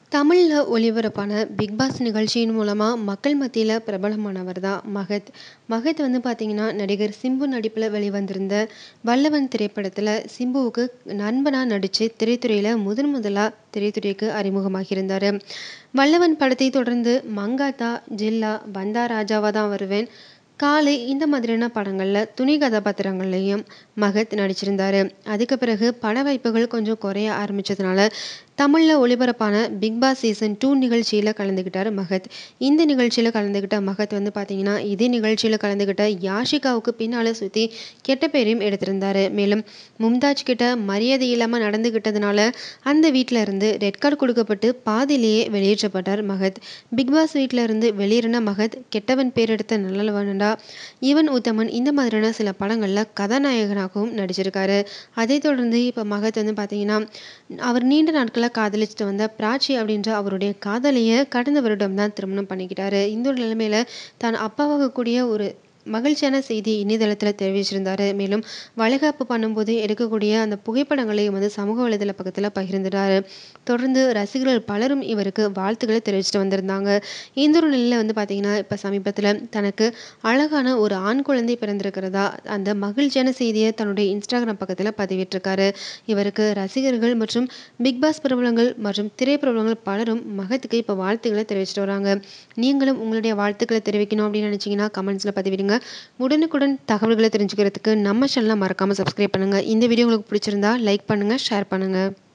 தமிழ்ல ஒளிபரப்பான big pass நிகழ்ச்சியின் மூலமா மக்கள் மத்தியில பிரபலமானவர் தான் மகத். மகத் வந்து பார்த்தீங்கன்னா, நடிகர் சிம்பு நடிப்புல வெளிவந்திருந்த வல்லவன் திரைப்படத்துல சிம்புவுக்கு நண்பனா நடிச்சு திரைத்துறையில முதன் முதலா திரைத்துறைக்கு அறிமுகமாகியிருந்தாரு. வல்லவன் படத்தை தொடர்ந்து மங்காத்தா, ஜில்லா, வந்தா ராஜாவா தான் வருவேன், காளை இந்த மாதிரியான படங்கள்ல துணை கதாபாத்திரங்கள்லயும் மகத் நடிச்சிருந்தாரு. அதுக்கு பிறகு பட வாய்ப்புகள் கொஞ்சம் குறைய ஆரம்பிச்சதுனால தமிழ்ல ஒளிபரப்பான பிக் பாஸ் சீசன் டூ நிகழ்ச்சியில கலந்துக்கிட்டாரு மகத். இந்த நிகழ்ச்சியில கலந்துக்கிட்ட மகத் வந்து பார்த்தீங்கன்னா, இதே நிகழ்ச்சியில கலந்துக்கிட்ட யாஷிகாவுக்கு பின்னால சுத்தி கெட்ட பேரையும் எடுத்திருந்தாரு. மேலும் மும்தாஜ் கிட்ட மரியாதை இல்லாம நடந்துக்கிட்டதுனால அந்த வீட்ல இருந்து ரெட் கார்டு கொடுக்கப்பட்டு பாதியிலேயே வெளியேற்றப்பட்டார் மகத். பிக் பாஸ் வீட்ல இருந்து வெளியேறின மகத் கெட்டவன் பேர் எடுத்த நல்லவன்டா, இவன் உத்தமன் இந்த மாதிரியான சில படங்கள்ல கதாநாயகனாகவும் நடிச்சிருக்காரு. அதைத் தொடர்ந்து இப்ப மகத் வந்து பார்த்தீங்கன்னா, அவர் நீண்ட நாட்களா காதலிச்சுட்டு வந்த பிராச்சி அப்படின்ற அவருடைய காதலிய கடந்த வருடம் தான் திருமணம் பண்ணிக்கிட்டாரு. இந்த ஒரு நிலைமையில தான் அப்பாவாகக்கூடிய ஒரு மகிழ்ச்சியான செய்தியை இணையதளத்துல தெரிவிச்சிருந்தாரு. மேலும் வளைகாப்பு பண்ணும்போது எடுக்கக்கூடிய அந்த புகைப்படங்களையும் வந்து சமூக வலைதள பக்கத்துல பகிர்ந்துட்டாரு. தொடர்ந்து ரசிகர்கள் பலரும் இவருக்கு வாழ்த்துக்களை தெரிவிச்சுட்டு வந்திருந்தாங்க. இந்த ஒரு நிலையில வந்து பார்த்தீங்கன்னா, இப்ப சமீபத்துல தனக்கு அழகான ஒரு ஆண் குழந்தை பிறந்திருக்கிறதா அந்த மகிழ்ச்சியான செய்திய தன்னுடைய இன்ஸ்டாகிராம் பக்கத்துல பதிவிட்டிருக்காரு. இவருக்கு ரசிகர்கள் மற்றும் பிக் பாஸ் பிரபலங்கள் மற்றும் திரைப்பிரபலங்கள் பலரும் மகத்துக்கு இப்ப வாழ்த்துக்களை தெரிவிச்சுட்டு வராங்க. நீங்களும் உங்களுடைய வாழ்த்துக்களை தெரிவிக்கணும் அப்படின்னு நினைச்சீங்கன்னா கமெண்ட்ஸ்ல பதிவிடுங்க. உடனுக்குடன் தகவல்களை தெரிஞ்சுக்கிறதுக்கு நம்ம சேனலை மறக்காம சப்ஸ்கிரைப் பண்ணுங்க. இந்த வீடியோ உங்களுக்கு பிடிச்சிருந்தா லைக் பண்ணுங்க, ஷேர் பண்ணுங்க.